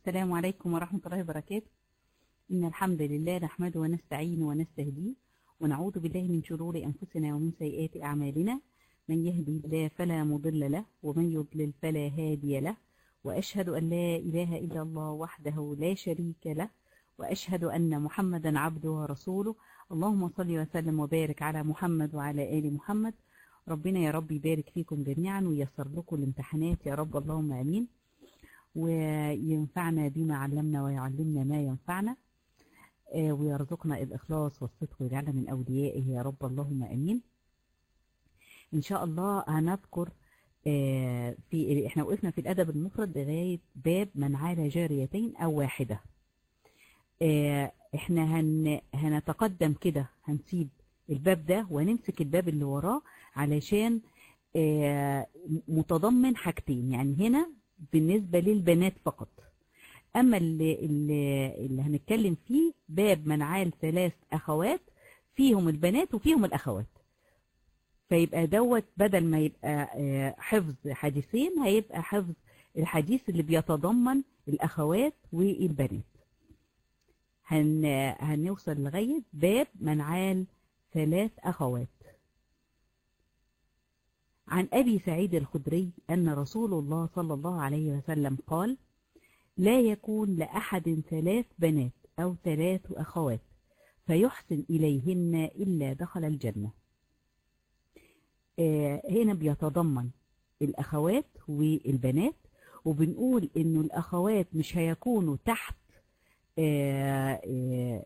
السلام عليكم ورحمة الله وبركاته إن الحمد لله نحمده ونستعين ونستهديه ونعوذ بالله من شرور أنفسنا ومن سيئات أعمالنا من يهدي الله فلا مضل له ومن يضلل فلا هادي له وأشهد أن لا إله إلا الله وحده لا شريك له وأشهد أن محمدا عبده ورسوله اللهم صل وسلم وبارك على محمد وعلى آل محمد ربنا يا رب يبارك فيكم جميعا وييسر لكم الامتحانات يا رب اللهم امين وينفعنا بما علمنا ويعلمنا ما ينفعنا آه، ويرزقنا الإخلاص والصدق ويجعلنا من أوليائه يا رب اللهم امين إن شاء الله هنذكر آه، في احنا وقفنا في الأدب المفرد لغاية باب من عال جاريتين أو واحدة آه، احنا هن هنتقدم كده هنسيب الباب ده ونمسك الباب اللي وراه علشان آه، متضمن حاجتين يعني هنا بالنسبة للبنات فقط أما اللي, اللي, اللي هنتكلم فيه باب منعال ثلاث أخوات فيهم البنات وفيهم الأخوات فيبقى دوت بدل ما يبقى آه، حفظ حديثين هيبقى حفظ الحديث اللي بيتضمن الأخوات والبنات هن هنوصل لغاية باب منعال ثلاث أخوات عن أبي سعيد الخدري أن رسول الله صلى الله عليه وسلم قال لا يكون لأحد ثلاث بنات أو ثلاث أخوات فيحسن إليهن إلا دخل الجنة آه، هنا بيتضمن الأخوات والبنات وبنقول إنه الأخوات مش هيكونوا تحت آه، آه،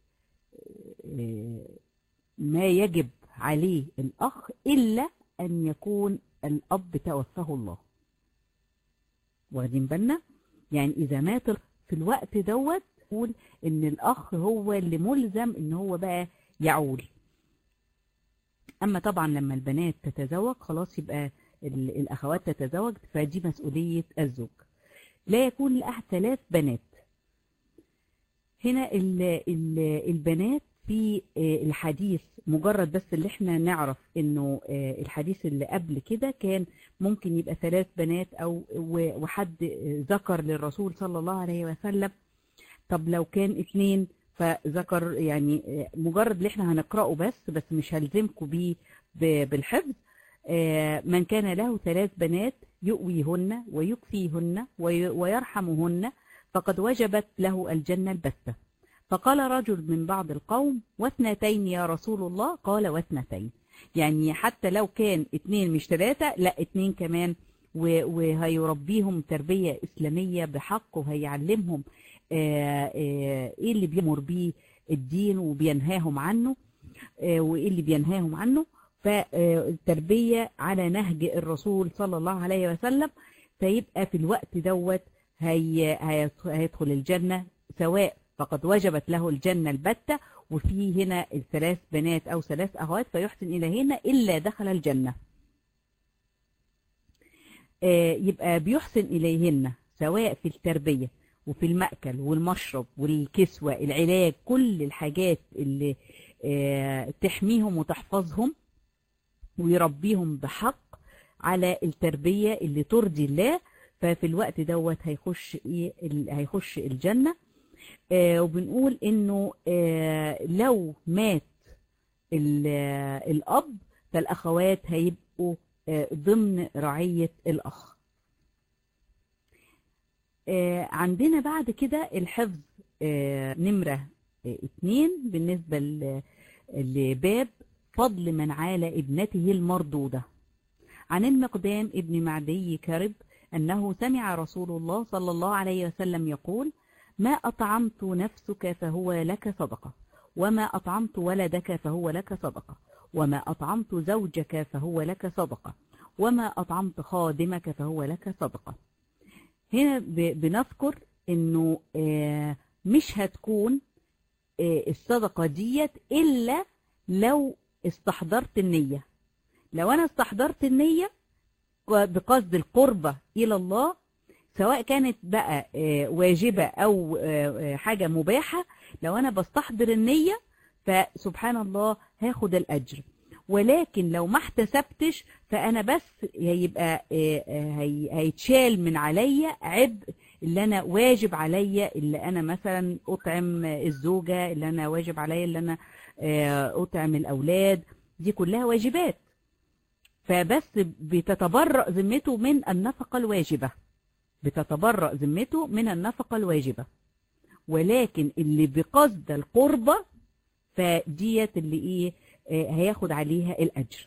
آه، ما يجب عليه الأخ إلا أن يكون الأب توفاه الله واخدين بالنا يعني إذا مات في الوقت دوت نقول إن الأخ هو اللي ملزم إن هو بقى يعول أما طبعا لما البنات تتزوج خلاص يبقى ال- الأخوات تتزوج فدي مسؤولية الزوج لا يكون لأحد ثلاث بنات هنا ال ال البنات في آه، الحديث مجرد بس اللي احنا نعرف انه آه، الحديث اللي قبل كده كان ممكن يبقى ثلاث بنات او و- وحد آه، ذكر للرسول صلى الله عليه وسلم طب لو كان اتنين فذكر يعني آه، مجرد اللي احنا هنقرأه بس بس مش هلزمكم بيه ب- بالحفظ آه، من كان له ثلاث بنات يؤويهن ويكفيهن وي- ويرحمهن فقد وجبت له الجنة البتة فقال رجل من بعض القوم واثنتين يا رسول الله قال واثنتين يعني حتى لو كان اتنين مش ثلاثة لا اتنين كمان و- وهيربيهم تربية إسلامية بحق وهيعلمهم آه، آه، ايه اللي بيمر بيه الدين وبينهاهم عنه آه، وايه اللي بينهاهم عنه فالتربية على نهج الرسول صلى الله عليه وسلم فيبقى في الوقت دوت هي هيدخ- هيدخل الجنة سواء فقد وجبت له الجنة البتة وفي هنا الثلاث بنات أو ثلاث أخوات فيحسن إليهن إلا دخل الجنة آه، يبقى بيحسن إليهن سواء في التربية وفي المأكل والمشرب والكسوة العلاج كل الحاجات اللي آه، تحميهم وتحفظهم ويربيهم بحق على التربية اللي ترضي الله ففي الوقت دوت هيخش ايه ال- هيخش الجنة آه وبنقول انه آه لو مات ال- آه، الاب فالاخوات هيبقوا آه ضمن رعية الاخ آه عندنا بعد كده الحفظ آه نمرة آه اتنين بالنسبة ل- لباب فضل من عال ابنته المردودة عن المقدام ابن معدي كرب أنه سمع رسول الله صلى الله عليه وسلم يقول ما أطعمت نفسك فهو لك صدقة وما أطعمت ولدك فهو لك صدقة وما أطعمت زوجك فهو لك صدقة وما أطعمت خادمك فهو لك صدقة هنا ب- بنذكر انه آه، مش هتكون آه، الصدقة ديت إلا لو استحضرت النية لو أنا استحضرت النية بقصد القربة إلى الله سواء كانت بقى آه، واجبة أو آه، آه، حاجة مباحة لو أنا بستحضر النية فسبحان الله هاخد الأجر ولكن لو ما احتسبتش فأنا بس هيبقى آه، آه، هي- هيتشال من عليا عبء اللي انا واجب عليا اللي انا مثلا اطعم الزوجه اللي انا واجب عليا اللي انا آه، اطعم الاولاد دي كلها واجبات فبس بتتبرأ ذمته من النفقه الواجبه بتتبرأ ذمته من النفقه الواجبه ولكن اللي بقصد القربة فديت اللي ايه آه، هياخد عليها الاجر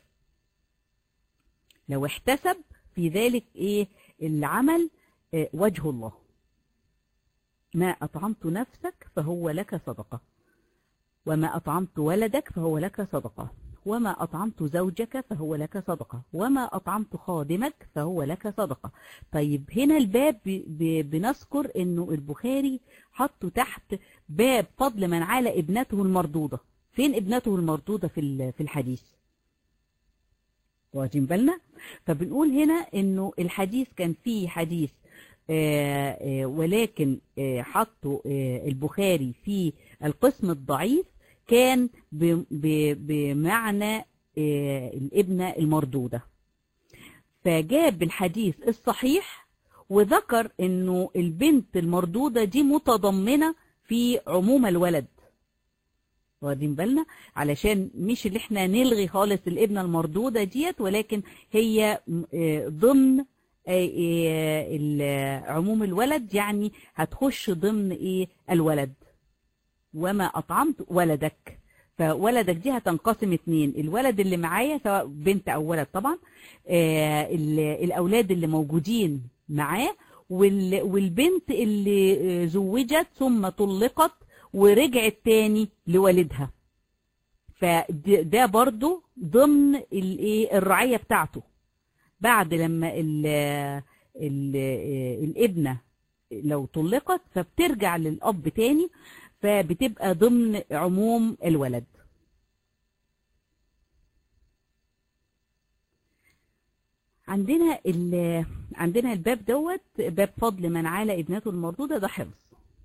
لو احتسب في ذلك ايه العمل آه، وجه الله ما اطعمت نفسك فهو لك صدقة وما اطعمت ولدك فهو لك صدقة وما أطعمت زوجك فهو لك صدقة وما أطعمت خادمك فهو لك صدقة طيب هنا الباب ب- ب- بنذكر أنه البخاري حطه تحت باب فضل من على ابنته المردودة فين ابنته المردودة في ال- في الحديث واخدين بالنا فبنقول هنا انه الحديث كان فيه حديث آه، آه، ولكن آه، حطه آه، البخاري في القسم الضعيف كان ب- ب- بمعنى آه، الابنة المردودة فجاب الحديث الصحيح وذكر انه البنت المردودة دي متضمنة في عموم الولد واخدين بالنا علشان مش اللي احنا نلغي خالص الابنة المردودة ديت ولكن هي م- آه، ضمن آه، آه، ال- عموم الولد يعني هتخش ضمن ايه الولد وما أطعمت ولدك فولدك دي هتنقسم اتنين الولد اللي معايا سواء بنت أو ولد طبعا آه، ال- الأولاد اللي موجودين معاه وال- والبنت اللي آه، زوجت ثم طلقت ورجعت تاني لوالدها فده برضو ضمن الايه الرعية بتاعته بعد لما ال ال الابنة لو طلقت فبترجع للأب تاني فبتبقى ضمن عموم الولد عندنا ال- عندنا الباب دوت باب فضل من على ابنته المردودة ده حفظ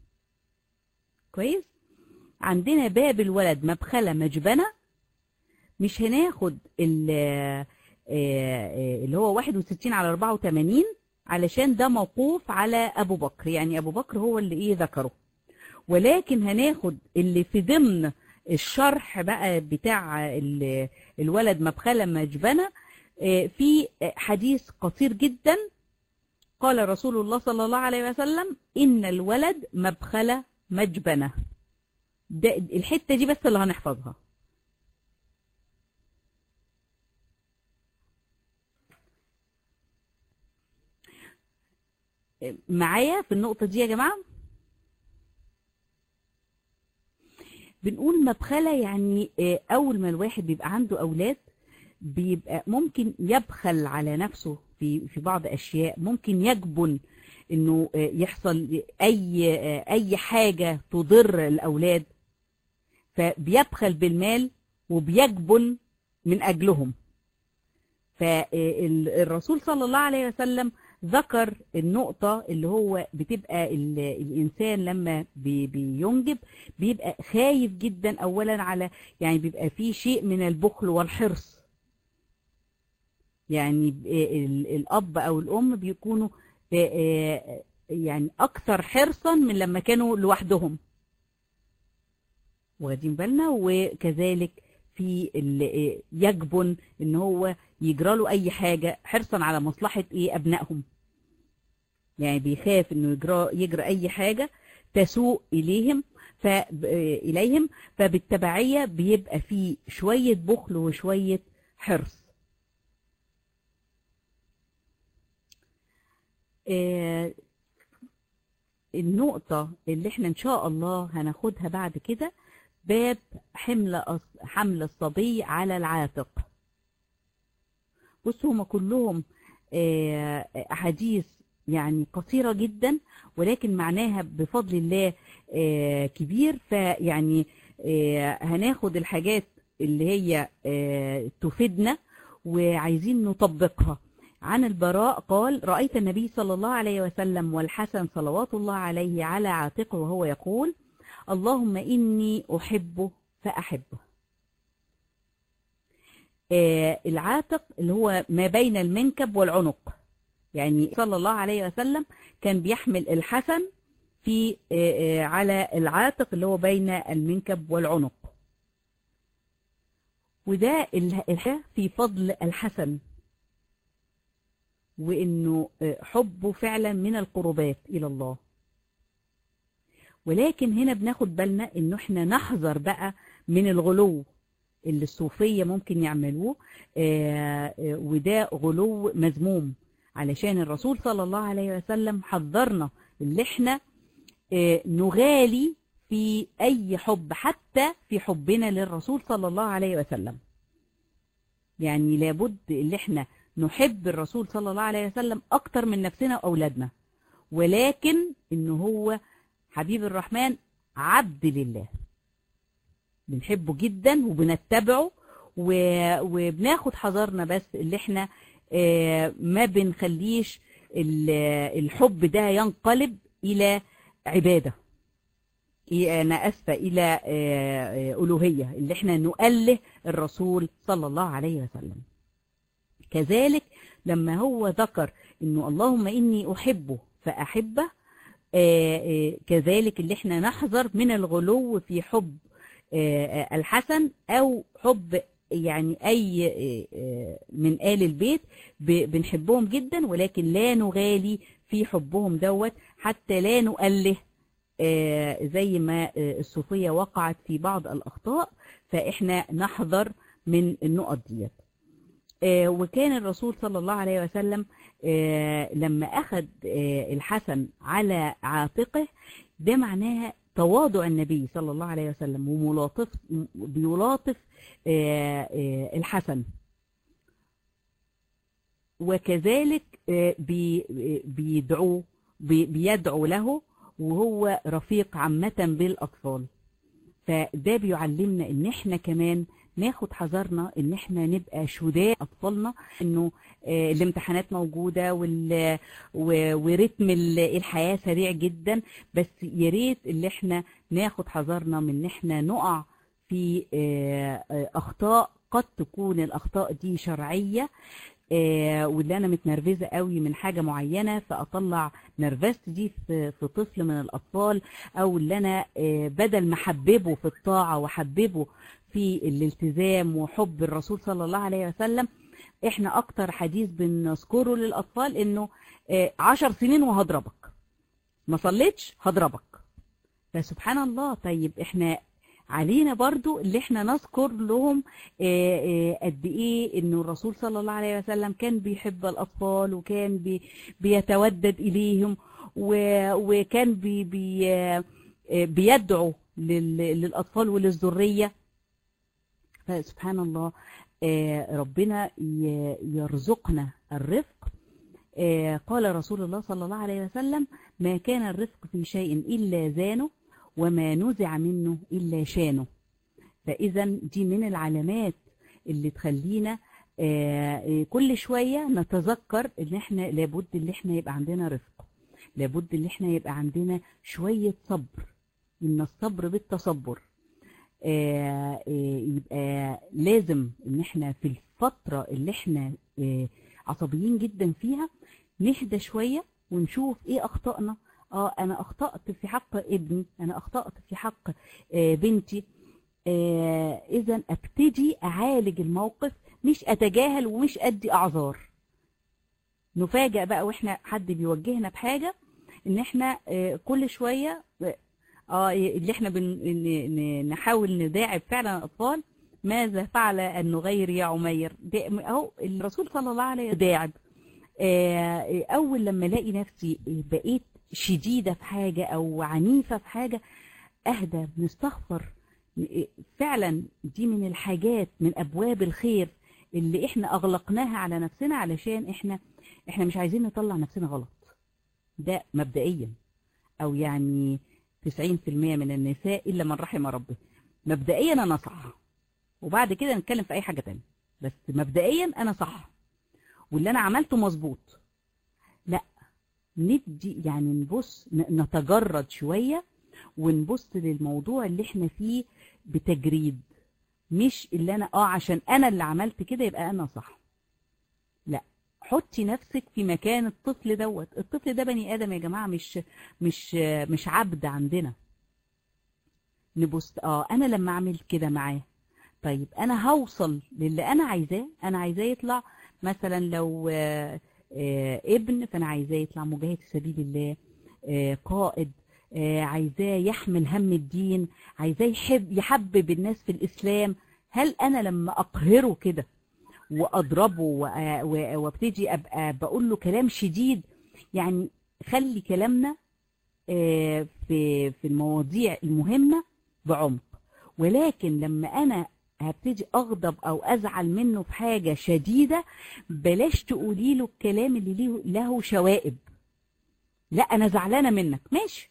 كويس عندنا باب الولد مبخلة مجبنة مش هناخد ال- آه، آه، اللي هو 61 على 84 علشان ده موقوف على ابو بكر يعني ابو بكر هو اللي ايه ذكره ولكن هناخد اللي في ضمن الشرح بقى بتاع ال- الولد مبخلة مجبنة آه، في حديث قصير جدا قال رسول الله صلى الله عليه وسلم إن الولد مبخلة مجبنة ده الحتة دي بس اللي هنحفظها معايا في النقطة دي يا جماعة بنقول مبخلة يعني آه، أول ما الواحد بيبقى عنده أولاد بيبقى ممكن يبخل على نفسه في في بعض أشياء ممكن يجبن إنه آه، يحصل أي آه، أي حاجة تضر الأولاد فبيبخل بالمال وبيجبن من أجلهم فالرسول صلى الله عليه وسلم ذكر النقطة اللي هو بتبقى ال- الإنسان لما بي- بينجب بيبقى خايف جدا أولا على يعني بيبقى فيه شيء من البخل والحرص يعني ب- ال- الأب أو الأم بيكونوا آه، آه، يعني أكثر حرصا من لما كانوا لوحدهم واخدين بالنا وكذلك في ال- يجبن ان هو يجرى له اي حاجه حرصا على مصلحه ايه ابنائهم يعني بيخاف انه يجرى يجرى اي حاجه تسوء اليهم ف اليهم فبالتبعيه بيبقى في شويه بخل وشويه حرص آه، النقطة اللي احنا ان شاء الله هناخدها بعد كده باب حمل أص- حمل الصبي على العاتق بصوا هما كلهم آه، أحاديث يعني قصيرة جدا ولكن معناها بفضل الله آه، كبير فيعني آه، هناخد الحاجات اللي هي آه، تفيدنا وعايزين نطبقها عن البراء قال رأيت النبي صلى الله عليه وسلم والحسن صلوات الله عليه على عاتقه وهو يقول اللهم إني أحبه فأحبه آه، العاتق اللي هو ما بين المنكب والعنق يعني صلى الله عليه وسلم كان بيحمل الحسن في آه، آه، على العاتق اللي هو بين المنكب والعنق وده ال- الحياة في فضل الحسن وانه آه، حبه فعلا من القربات الى الله ولكن هنا بناخد بالنا انه احنا نحذر بقى من الغلو اللي الصوفية ممكن يعملوه آه، آه، وده غلو مذموم علشان الرسول صلى الله عليه وسلم حذرنا اللي احنا آه، نغالي في اي حب حتى في حبنا للرسول صلى الله عليه وسلم يعني لابد اللي احنا نحب الرسول صلى الله عليه وسلم اكتر من نفسنا واولادنا ولكن انه هو حبيب الرحمن عبد لله بنحبه جدا وبنتبعه و- وبناخد حذرنا بس اللي احنا آه، ما بنخليش ال- الحب ده ينقلب الى عباده إيه- انا اسفه الى آه، آه، الوهيه اللي احنا نؤله الرسول صلى الله عليه وسلم كذلك لما هو ذكر انه اللهم اني احبه فاحبه آه، آه، كذلك اللي احنا نحذر من الغلو في حب آه، آه، الحسن او حب يعني اي آه، آه، من آل البيت ب- بنحبهم جدا ولكن لا نغالي في حبهم دوت حتى لا نؤله آه، زي ما آه، الصوفية وقعت في بعض الأخطاء فإحنا نحذر من النقط ديت آه، وكان الرسول صلى الله عليه وسلم آه، لما أخذ آه، الحسن على عاتقه ده معناها تواضع النبي صلى الله عليه وسلم وملاطف بيلاطف آه، آه، الحسن وكذلك آه، بي- بيدعو بي- بيدعو له وهو رفيق عامة بالأطفال فده بيعلمنا ان احنا كمان ناخد حذرنا ان احنا نبقى شداء اطفالنا انه آه، الامتحانات موجوده وال و- ورتم ال- الحياه سريع جدا بس يا ريت اللي احنا ناخد حذرنا من ان احنا نقع في آه، آه، اخطاء قد تكون الاخطاء دي شرعيه آه، واللي انا متنرفزه قوي من حاجه معينه فاطلع نرفزتي دي في في طفل من الاطفال او اللي انا آه، بدل ما احببه في الطاعه واحببه في الالتزام وحب الرسول صلى الله عليه وسلم احنا اكتر حديث بنذكره للاطفال انه آه، عشر سنين وهضربك ما صليتش هضربك فسبحان الله طيب احنا علينا برضو اللي احنا نذكر لهم آه، آه، قد ايه انه الرسول صلى الله عليه وسلم كان بيحب الاطفال وكان بي بيتودد اليهم و- وكان بي بي آه، آه، بيدعو لل- للاطفال وللذريه فسبحان الله آه، ربنا ي- يرزقنا الرفق آه، قال رسول الله صلى الله عليه وسلم ما كان الرفق في شيء إلا زانه وما نزع منه إلا شانه فإذا دي من العلامات اللي تخلينا آه، آه، كل شوية نتذكر ان احنا لابد ان احنا يبقى عندنا رفق لابد ان احنا يبقى عندنا شوية صبر ان الصبر بالتصبر آه، آه، يبقى لازم ان احنا في الفترة اللي احنا آه، عصبيين جدا فيها نهدى شوية ونشوف ايه اخطائنا اه انا اخطأت في حق ابني انا اخطأت في حق آه، بنتي آه، اذا ابتدي اعالج الموقف مش اتجاهل ومش ادي اعذار نفاجأ بقى واحنا حد بيوجهنا بحاجة ان احنا آه، كل شوية اه اللي احنا بن... ن- ن- نحاول نداعب فعلا الاطفال ماذا فعل النغير يا عمير ده اهو الرسول صلى الله عليه وسلم داعب آه، اول لما الاقي نفسي بقيت شديده في حاجه او عنيفه في حاجه اهدى بنستغفر فعلا دي من الحاجات من ابواب الخير اللي احنا اغلقناها على نفسنا علشان احنا احنا مش عايزين نطلع نفسنا غلط ده مبدئيا او يعني 90% من النساء الا من رحم ربي مبدئيا انا صح وبعد كده نتكلم في اي حاجه تانية بس مبدئيا انا صح واللي انا عملته مظبوط لا ندي يعني نبص ن- نتجرد شويه ونبص للموضوع اللي احنا فيه بتجريد مش اللي انا اه عشان انا اللي عملت كده يبقى انا صح لا حطي نفسك في مكان الطفل دوت الطفل ده بني ادم يا جماعه مش مش مش عبد عندنا نبص اه انا لما اعمل كده معاه طيب انا هوصل للي انا عايزاه انا عايزاه يطلع مثلا لو آه، آه، ابن فانا عايزاه يطلع مجاهد في سبيل الله آه، قائد آه، عايزاه يحمل هم الدين عايزاه يحب يحبب الناس في الاسلام هل انا لما اقهره كده واضربه وأ- و- وابتدي ابقى بقول له كلام شديد يعني خلي كلامنا آه، في في المواضيع المهمه بعمق ولكن لما انا هبتدي اغضب او ازعل منه في حاجه شديده بلاش تقولي له الكلام اللي له له شوائب لا انا زعلانه منك ماشي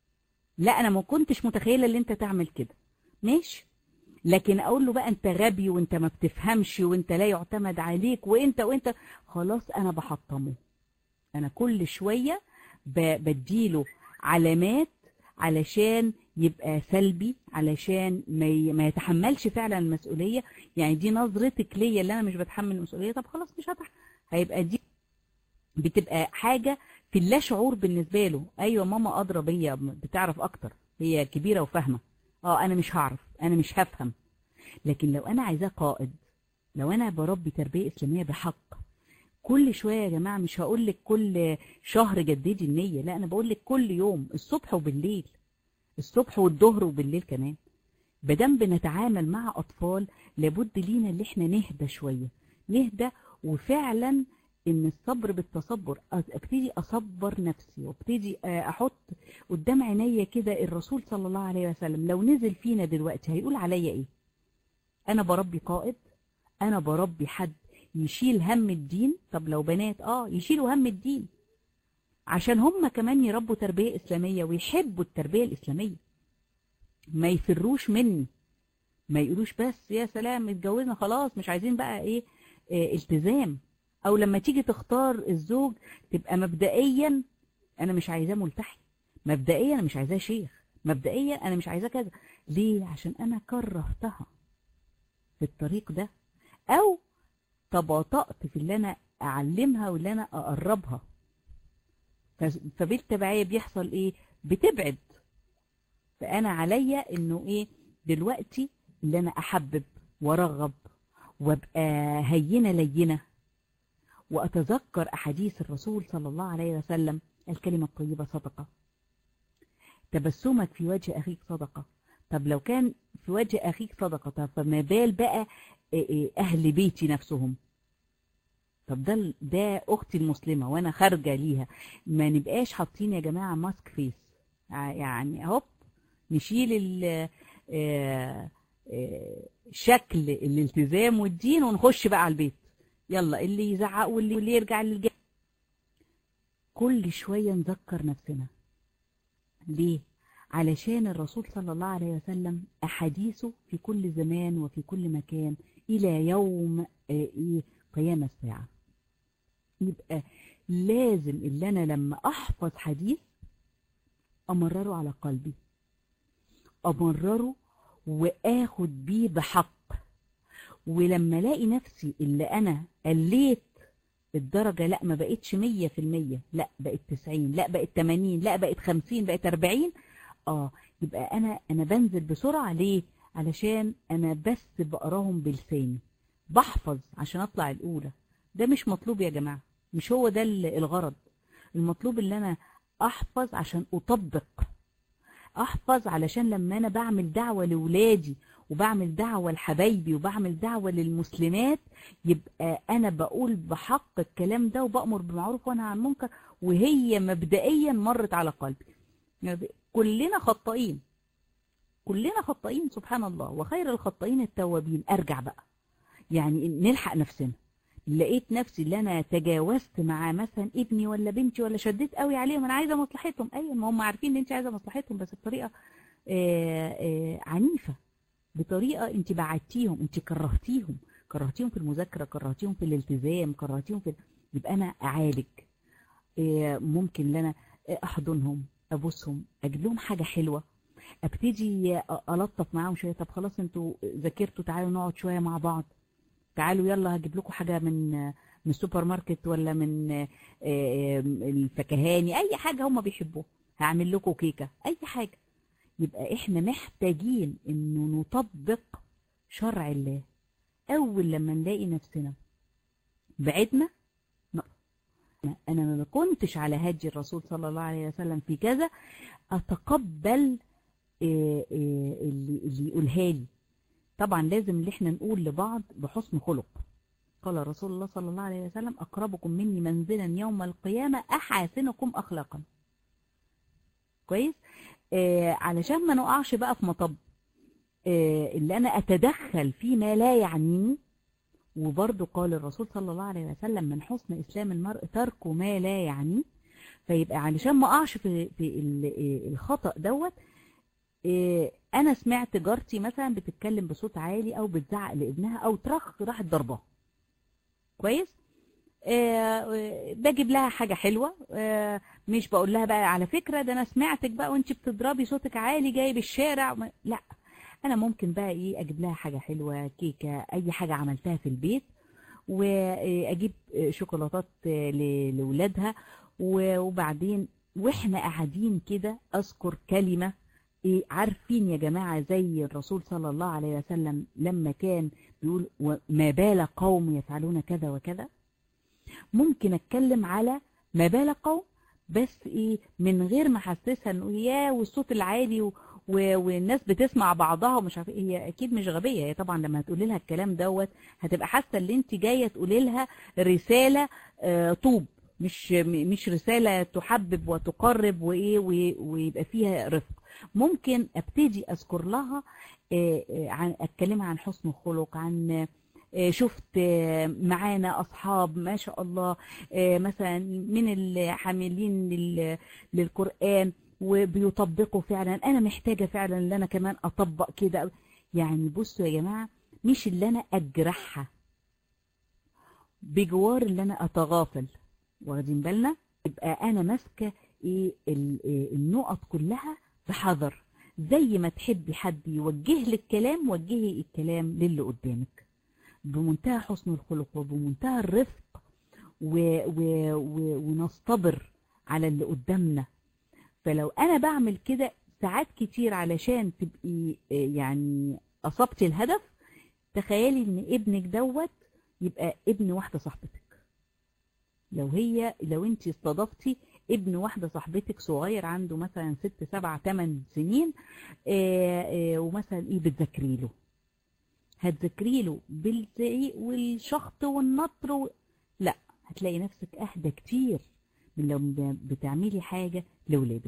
لا انا ما كنتش متخيله ان انت تعمل كده ماشي لكن اقول له بقى انت غبي وانت ما بتفهمش وانت لا يعتمد عليك وانت وانت خلاص انا بحطمه انا كل شويه ب- بديله علامات علشان يبقى سلبي علشان ما ي- ما يتحملش فعلا المسؤوليه يعني دي نظرتك ليا اللي انا مش بتحمل المسؤوليه طب خلاص مش هتح هيبقى دي بتبقى حاجه في اللا شعور بالنسبه له ايوه ماما ادرى بيا بتعرف اكتر هي كبيره وفاهمه اه انا مش هعرف انا مش هفهم لكن لو انا عايزاه قائد لو انا بربي تربيه اسلاميه بحق كل شويه يا جماعه مش هقول لك كل شهر جددي النيه لا انا بقول لك كل يوم الصبح وبالليل الصبح والظهر وبالليل كمان بدم بنتعامل مع اطفال لابد لينا اللي احنا نهدى شويه نهدى وفعلا ان الصبر بالتصبر ابتدي اصبر نفسي وابتدي آه، احط قدام عينيا كده الرسول صلى الله عليه وسلم لو نزل فينا دلوقتي هيقول عليا ايه انا بربي قائد انا بربي حد يشيل هم الدين طب لو بنات اه يشيلوا هم الدين عشان هم كمان يربوا تربية إسلامية ويحبوا التربية الإسلامية ما يفروش مني ما يقولوش بس يا سلام اتجوزنا خلاص مش عايزين بقى ايه اه التزام او لما تيجي تختار الزوج تبقى مبدئيا انا مش عايزاه ملتحي مبدئيا انا مش عايزاه شيخ مبدئيا انا مش عايزاه كذا ليه عشان انا كرهتها في الطريق ده او تباطأت في اللي انا اعلمها واللي انا اقربها ف- فبالتبعية بيحصل ايه بتبعد فانا عليا انه ايه دلوقتي اللي انا احبب وارغب وابقى هينه لينه واتذكر احاديث الرسول صلى الله عليه وسلم الكلمه الطيبه صدقه تبسمك في وجه اخيك صدقه طب لو كان في وجه اخيك صدقه طب فما بال بقى إيه إيه اهل بيتي نفسهم طب ده ده اختي المسلمه وانا خارجه ليها ما نبقاش حاطين يا جماعه ماسك فيس ع- يعني هوب نشيل ال آه، آه، شكل الالتزام والدين ونخش بقى على البيت يلا اللي يزعق واللي واللي يرجع للجا كل شويه نذكر نفسنا ليه علشان الرسول صلى الله عليه وسلم احاديثه في كل زمان وفي كل مكان الى يوم آه، إيه قيام الساعه يبقى لازم اللي انا لما احفظ حديث امرره على قلبي امرره واخد بيه بحق ولما الاقي نفسي اللي انا قليت الدرجة لا ما بقتش مية في المية لا بقت تسعين لا بقت تمانين لا بقت خمسين بقت اربعين اه يبقى انا انا بنزل بسرعة ليه علشان انا بس بقراهم بلساني بحفظ عشان اطلع الاولى ده مش مطلوب يا جماعة مش هو ده ال- الغرض المطلوب اللي انا احفظ عشان اطبق احفظ علشان لما انا بعمل دعوة لولادي وبعمل دعوة لحبايبي وبعمل دعوة للمسلمات يبقى انا بقول بحق الكلام ده وبأمر بالمعروف وانهى عن المنكر وهي مبدئيا مرت على قلبي يعني كلنا خطائين كلنا خطائين سبحان الله وخير الخطائين التوابين ارجع بقى يعني نلحق نفسنا لقيت نفسي اللي انا تجاوزت مع مثلا ابني ولا بنتي ولا شديت قوي عليهم انا عايزه مصلحتهم ايوه ما هم عارفين ان انت عايزه مصلحتهم بس بطريقه آه، آه، عنيفه بطريقه انت بعدتيهم انت كرهتيهم كرهتيهم في المذاكره كرهتيهم في الالتزام كرهتيهم في يبقى انا اعالج آه، ممكن ان انا احضنهم ابوسهم اجيب لهم حاجه حلوه ابتدي الطف معاهم شويه طب خلاص انتوا ذاكرتوا تعالوا نقعد شويه مع بعض تعالوا يلا هجيب لكم حاجه من من السوبر ماركت ولا من آه، آه، الفكهاني اي حاجه هم بيحبوها هعمل لكم كيكه اي حاجه يبقى احنا محتاجين انه نطبق شرع الله اول لما نلاقي نفسنا بعدنا انا ما كنتش على هدي الرسول صلى الله عليه وسلم في كذا اتقبل آه، آه، اللي اللي يقولها لي طبعا لازم اللي احنا نقول لبعض بحسن خلق قال رسول الله صلى الله عليه وسلم اقربكم مني منزلا يوم القيامه احاسنكم اخلاقا كويس آه علشان ما نقعش بقى في مطب آه اللي انا اتدخل فيما لا يعنيني وبرضه قال الرسول صلى الله عليه وسلم من حسن اسلام المرء تركه ما لا يعنيه فيبقى علشان ما اقعش في, في ال- الخطأ دوت إيه، انا سمعت جارتي مثلا بتتكلم بصوت عالي او بتزعق لابنها او ترخ راحت ضرباه كويس آه، بجيب لها حاجة حلوة آه، مش بقول لها بقى على فكرة ده انا سمعتك بقى وانت بتضربي صوتك عالي جاي بالشارع ما- لا انا ممكن بقى ايه اجيب لها حاجة حلوة كيكة اي حاجة عملتها في البيت واجيب شوكولاتات ل- لولادها و- وبعدين واحنا قاعدين كده اذكر كلمة إيه عارفين يا جماعة زي الرسول صلى الله عليه وسلم لما كان بيقول ما بال قوم يفعلون كذا وكذا ممكن اتكلم على ما بال قوم بس ايه من غير ما احسسها انه يا والصوت العالي و... و... والناس بتسمع بعضها ومش عارفه إيه. هي اكيد مش غبيه هي طبعا لما هتقولي لها الكلام دوت هتبقى حاسه ان انت جايه تقولي لها رساله آه طوب مش م- مش رساله تحبب وتقرب وايه و- ويبقى فيها رفق ممكن ابتدي اذكر لها آه، آه، عن اتكلمها عن حسن الخلق عن آه، شفت آه، معانا اصحاب ما شاء الله آه، مثلا من الحاملين لل- للقران وبيطبقوا فعلا انا محتاجه فعلا ان انا كمان اطبق كده يعني بصوا يا جماعه مش اللي انا اجرحها بجوار اللي انا اتغافل واخدين بالنا يبقى انا ماسكه ايه ال- إيه النقط كلها بحذر زي ما تحبي حد يوجه لك كلام وجهي الكلام للي قدامك بمنتهى حسن الخلق وبمنتهى الرفق و و و ونصطبر على اللي قدامنا فلو انا بعمل كده ساعات كتير علشان تبقي آه، يعني اصبتي الهدف تخيلي ان ابنك دوت يبقى ابن واحده صاحبتك لو هي لو انت استضفتي ابن واحده صاحبتك صغير عنده مثلا ست سبع تمن سنين آه، آه، ومثلا ايه بتذاكري له هتذاكري له بالزعيق والشخط والنطر و... لا هتلاقي نفسك اهدى كتير من لو ب- بتعملي حاجه لاولادك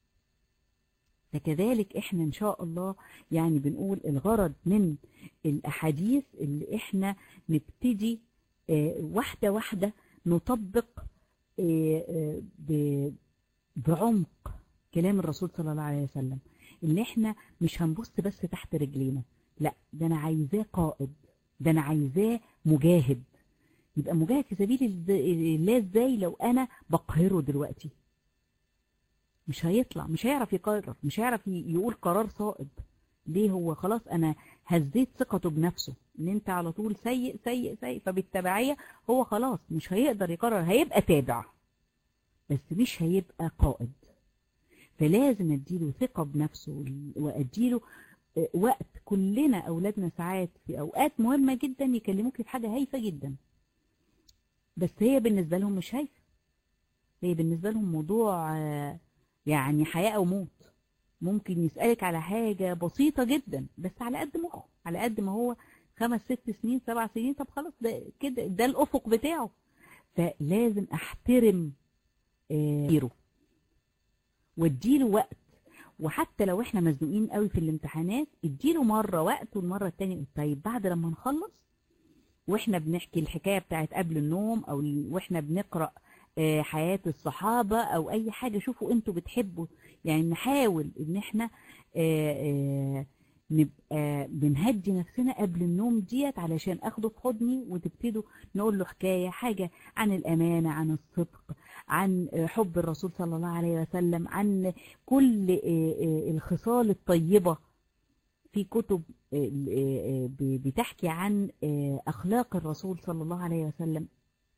فكذلك احنا ان شاء الله يعني بنقول الغرض من الاحاديث اللي احنا نبتدي آه، واحده واحده نطبق آه، آه، ب- بعمق كلام الرسول صلى الله عليه وسلم ان احنا مش هنبص بس تحت رجلينا لا ده انا عايزاه قائد ده انا عايزاه مجاهد يبقى مجاهد في سبيل الز- الله ازاي لو انا بقهره دلوقتي مش هيطلع مش هيعرف يقرر مش هيعرف ي- يقول قرار صائب ليه هو خلاص انا هزيت ثقته بنفسه ان انت على طول سيء سيء سيء فبالتبعية هو خلاص مش هيقدر يقرر هيبقى تابع بس مش هيبقى قائد فلازم اديله ثقة بنفسه واديله آه، وقت كلنا اولادنا ساعات في اوقات مهمة جدا يكلموك في حاجة هايفة جدا بس هي بالنسبة لهم مش هايفة هي بالنسبة لهم موضوع آه، يعني حياة او موت ممكن يسألك على حاجة بسيطة جدا بس على قد مخه على قد ما هو خمس ست سنين سبع سنين طب خلاص ده كده ده الأفق بتاعه فلازم أحترم آه، غيره واديله وقت وحتى لو احنا مزنوقين قوي في الامتحانات اديله مرة وقت والمرة التانية طيب بعد لما نخلص واحنا بنحكي الحكاية بتاعت قبل النوم او ال- واحنا بنقرأ آه، حياة الصحابة او اي حاجة شوفوا انتوا بتحبوا يعني نحاول ان احنا آه، آه، نبقى بنهدي نفسنا قبل النوم ديت علشان اخده في حضني وتبتدوا نقول له حكاية حاجة عن الامانة عن الصدق عن آه، حب الرسول صلى الله عليه وسلم عن كل آه، آه، الخصال الطيبة في كتب آه، آه، آه، ب- بتحكي عن آه، اخلاق الرسول صلى الله عليه وسلم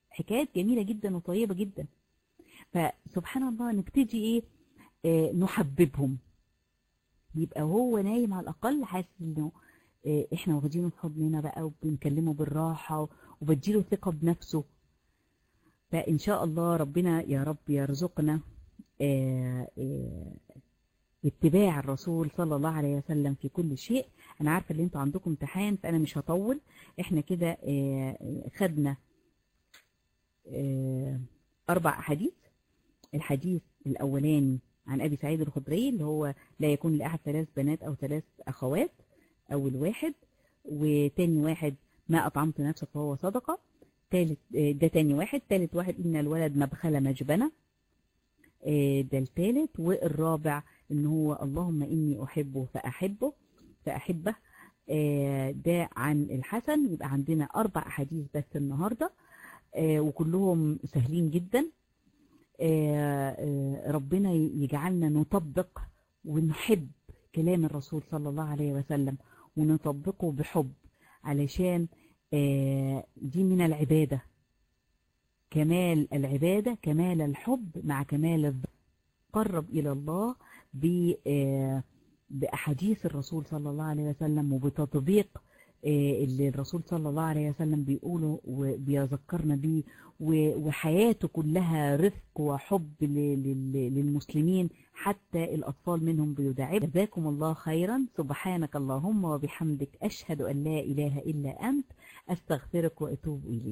حكايات جميلة جدا وطيبة جدا فسبحان الله نبتدي ايه آه نحببهم يبقى هو نايم على الأقل حاسس انه آه احنا واخدينه في حضننا بقى وبنكلمه بالراحة وبديله ثقة بنفسه فإن شاء الله ربنا يا رب يرزقنا آه آه اتباع الرسول صلى الله عليه وسلم في كل شيء انا عارفه ان انتوا عندكم امتحان فانا مش هطول احنا كده خدنا اربع احاديث الحديث الاولاني عن ابي سعيد الخدري اللي هو لا يكون لاحد ثلاث بنات او ثلاث اخوات اول واحد وتاني واحد ما اطعمت نفسك فهو صدقه تالت ده تاني واحد تالت واحد ان الولد مبخله مجبنه ده التالت والرابع ان هو اللهم اني احبه فاحبه فاحبه ده عن الحسن يبقى عندنا اربع احاديث بس النهارده وكلهم سهلين جدا ربنا يجعلنا نطبق ونحب كلام الرسول صلى الله عليه وسلم ونطبقه بحب علشان دي من العباده كمال العباده كمال الحب مع كمال الذكر قرب إلى الله بأحاديث الرسول صلى الله عليه وسلم وبتطبيق اللي الرسول صلى الله عليه وسلم بيقوله وبيذكرنا بيه وحياته كلها رفق وحب للمسلمين حتى الأطفال منهم بيداعب جزاكم الله خيرا سبحانك اللهم وبحمدك أشهد أن لا إله إلا أنت أستغفرك وأتوب إليك